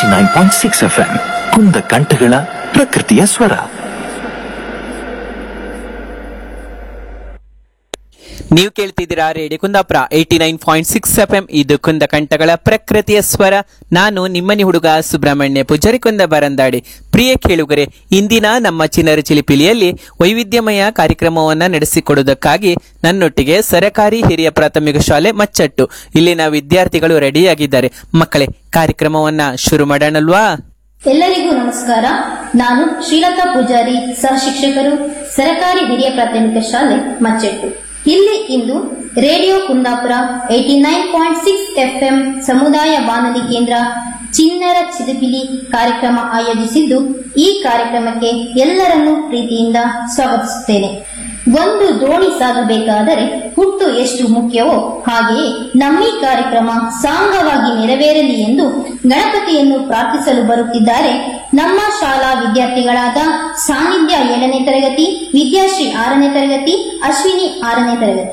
eighty nine point six FM ಎಂ ಕುಂದ ಕಂಠಗಳ ಪ್ರಕೃತಿಯ ಸ್ವರ ನೀವು ಕೇಳ್ತಿದ್ದೀರಾ radio Kundapura eighty nine point six FM ಎಂ ಇದು ಕುಂದ ಕಂಠಗಳ ಪ್ರಕೃತಿಯ ಸ್ವರ ನಾನು ನಿಮ್ಮನಿ ಹುಡುಗ ಸುಬ್ರಹ್ಮಣ್ಯ ಪೂಜಾರಿ ಕುಂದ ಬರಂದಾಡಿ ಪ್ರಿಯ ಕೇಳುಗರೆ ಇಂದಿನ ನಮ್ಮ ಚಿನ್ನರ ಚಿಲಿಪಿಲಿಯಲ್ಲಿ ವೈವಿಧ್ಯಮಯ ಕಾರ್ಯಕ್ರಮವನ್ನ ನಡೆಸಿಕೊಡುವುದಕ್ಕಾಗಿ ನನ್ನೊಟ್ಟಿಗೆ ಸರಕಾರಿ ಹಿರಿಯ ಪ್ರಾಥಮಿಕ ಶಾಲೆ ಮಚ್ಚಟ್ಟು ಇಲ್ಲಿನ ವಿದ್ಯಾರ್ಥಿಗಳು ರೆಡಿಯಾಗಿದ್ದಾರೆ ಮಕ್ಕಳೇ ಕಾರ್ಯಕ್ರಮವನ್ನ ಶುರು ಮಾಡೋಣಲ್ವಾ ಎಲ್ಲರಿಗೂ ನಮಸ್ಕಾರ ನಾನು ಶ್ರೀಲತಾ ಪೂಜಾರಿ ಸಹ ಶಿಕ್ಷಕರು ಸರಕಾರಿ ಹಿರಿಯ ಪ್ರಾಥಮಿಕ ಶಾಲೆ ಮಚ್ಚೆಟ್ಟು ಇಲ್ಲಿ ಇಂದು radio Kundapura eighty nine point six FM ಸಮುದಾಯ ಬಾನುಲಿ ಕೇಂದ್ರ ಚಿನ್ನರ ಚಿಲಿಪಿಲಿ ಕಾರ್ಯಕ್ರಮ ಆಯೋಜಿಸಿದ್ದು ಈ ಕಾರ್ಯಕ್ರಮಕ್ಕೆ ಎಲ್ಲರನ್ನೂ ಪ್ರೀತಿಯಿಂದ ಸ್ವಾಗತಿಸುತ್ತೇನೆ ಒಂದು ದೋಣಿ ಸಾಗಬೇಕಾದರೆ ಹುಟ್ಟು ಎಷ್ಟು ಮುಖ್ಯವೋ ಹಾಗೆಯೇ ನಮ್ಮಿ ಕಾರ್ಯಕ್ರಮ ಸಾಂಗವಾಗಿ ನೆರವೇರಲಿ ಎಂದು ಗಣಪತಿಯನ್ನು ಪ್ರಾರ್ಥಿಸಲು ಬರುತ್ತಿದ್ದಾರೆ ನಮ್ಮ ಶಾಲಾ ವಿದ್ಯಾರ್ಥಿಗಳಾದ ಸಾನ್ನಿಧ್ಯ ಏಳನೇ ತರಗತಿ ವಿದ್ಯಾಶ್ರೀ ಆರನೇ ತರಗತಿ ಅಶ್ವಿನಿ ಆರನೇ ತರಗತಿ